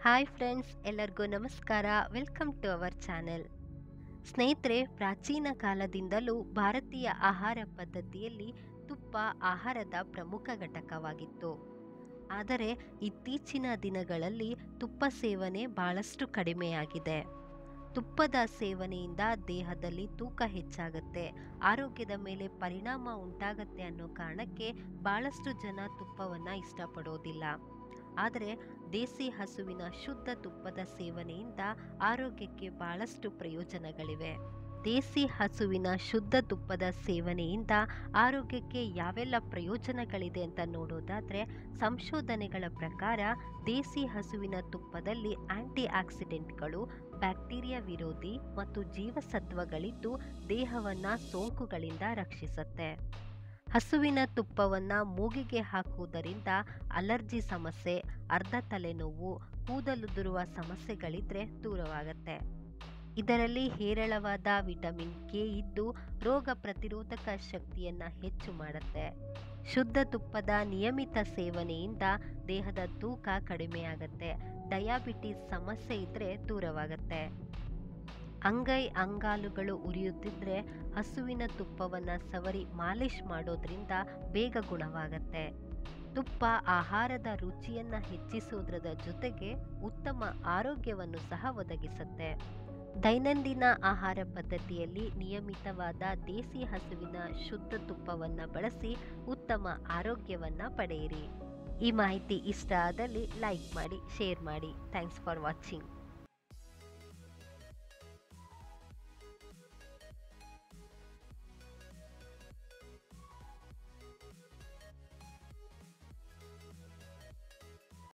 hi friends ಎಲ್ಲರಿಗೂ ನಮಸ್ಕಾರ welcome to our channel ಸ್ನೇಹಿತರೆ ಪ್ರಾಚೀನ ಕಾಲದಿಂದಲೂ ಭಾರತೀಯ ಆಹಾರ ಪದ್ಧತಿಯಲ್ಲಿ ತುಪ್ಪ ಆಹಾರದ ಪ್ರಮುಖ ಘಟಕವಾಗಿತ್ತು ಆದರೆ ಇತ್ತೀಚಿನ ದಿನಗಳಲ್ಲಿ ತುಪ್ಪ ಸೇವನೆ ಬಹಳಷ್ಟು ಕಡಿಮೆಯಾಗಿದೆ ತುಪ್ಪದ ಸೇವನೆಯಿಂದ ದೇಹದಲ್ಲಿ ತೂಕ ಹೆಚ್ಚಾಗುತ್ತೆ ಆರೋಗ್ಯದ ಮೇಲೆ ಪರಿಣಾಮ ಉಂಟಾಗತ್ತೆ ಅನ್ನೋ ಕಾರಣಕ್ಕೆ ಬಹಳಷ್ಟು ಜನ ತುಪ್ಪವನ್ನು ಇಷ್ಟಪಡೋದಿಲ್ಲ ಆದರೆ ದೇಸಿ ಹಸುವಿನ ಶುದ್ಧ ತುಪ್ಪದ ಸೇವನೆಯಿಂದ ಆರೋಗ್ಯಕ್ಕೆ ಬಹಳಷ್ಟು ಪ್ರಯೋಜನಗಳಿವೆ ದೇಸಿ ಹಸುವಿನ ಶುದ್ಧ ತುಪ್ಪದ ಸೇವನೆಯಿಂದ ಆರೋಗ್ಯಕ್ಕೆ ಯಾವೆಲ್ಲ ಪ್ರಯೋಜನಗಳಿದೆ ಅಂತ ನೋಡೋದಾದರೆ ಸಂಶೋಧನೆಗಳ ಪ್ರಕಾರ ದೇಸಿ ಹಸುವಿನ ತುಪ್ಪದಲ್ಲಿ ಆಂಟಿ ಆಕ್ಸಿಡೆಂಟ್ಗಳು ಬ್ಯಾಕ್ಟೀರಿಯಾ ವಿರೋಧಿ ಮತ್ತು ಜೀವಸತ್ವಗಳಿದ್ದು ದೇಹವನ್ನು ಸೋಂಕುಗಳಿಂದ ರಕ್ಷಿಸುತ್ತೆ ಹಸುವಿನ ತುಪ್ಪವನ್ನು ಮೂಗಿಗೆ ಹಾಕುವುದರಿಂದ ಅಲರ್ಜಿ ಸಮಸ್ಯೆ ಅರ್ಧ ತಲೆನೋವು ಕೂದಲುದುರುವ ಸಮಸ್ಯೆಗಳಿದ್ರೆ ದೂರವಾಗುತ್ತೆ ಇದರಲ್ಲಿ ಹೇರಳವಾದ ವಿಟಮಿನ್ ಕೆ ಇದ್ದು ರೋಗ ಪ್ರತಿರೋಧಕ ಶಕ್ತಿಯನ್ನು ಹೆಚ್ಚು ಮಾಡುತ್ತೆ ಶುದ್ಧ ತುಪ್ಪದ ನಿಯಮಿತ ಸೇವನೆಯಿಂದ ದೇಹದ ತೂಕ ಕಡಿಮೆಯಾಗುತ್ತೆ ಡಯಾಬಿಟಿಸ್ ಸಮಸ್ಯೆ ಇದ್ದರೆ ದೂರವಾಗುತ್ತೆ ಅಂಗೈ ಅಂಗಾಲುಗಳು ಉರಿಯುತ್ತಿದ್ರೆ ಹಸುವಿನ ತುಪ್ಪವನ್ನು ಸವರಿ ಮಾಲಿಷ್ ಮಾಡೋದ್ರಿಂದ ಬೇಗ ಗುಣವಾಗತ್ತೆ ತುಪ್ಪ ಆಹಾರದ ರುಚಿಯನ್ನು ಹೆಚ್ಚಿಸುವುದರ ಜೊತೆಗೆ ಉತ್ತಮ ಆರೋಗ್ಯವನ್ನು ಸಹ ಒದಗಿಸುತ್ತೆ ದೈನಂದಿನ ಆಹಾರ ಪದ್ಧತಿಯಲ್ಲಿ ನಿಯಮಿತವಾದ ದೇಸಿ ಹಸುವಿನ ಶುದ್ಧ ತುಪ್ಪವನ್ನು ಬಳಸಿ ಉತ್ತಮ ಆರೋಗ್ಯವನ್ನು ಪಡೆಯಿರಿ ಈ ಮಾಹಿತಿ ಇಷ್ಟ ಆದಲ್ಲಿ ಲೈಕ್ ಮಾಡಿ ಶೇರ್ ಮಾಡಿ ಥ್ಯಾಂಕ್ಸ್ ಫಾರ್ ವಾಚಿಂಗ್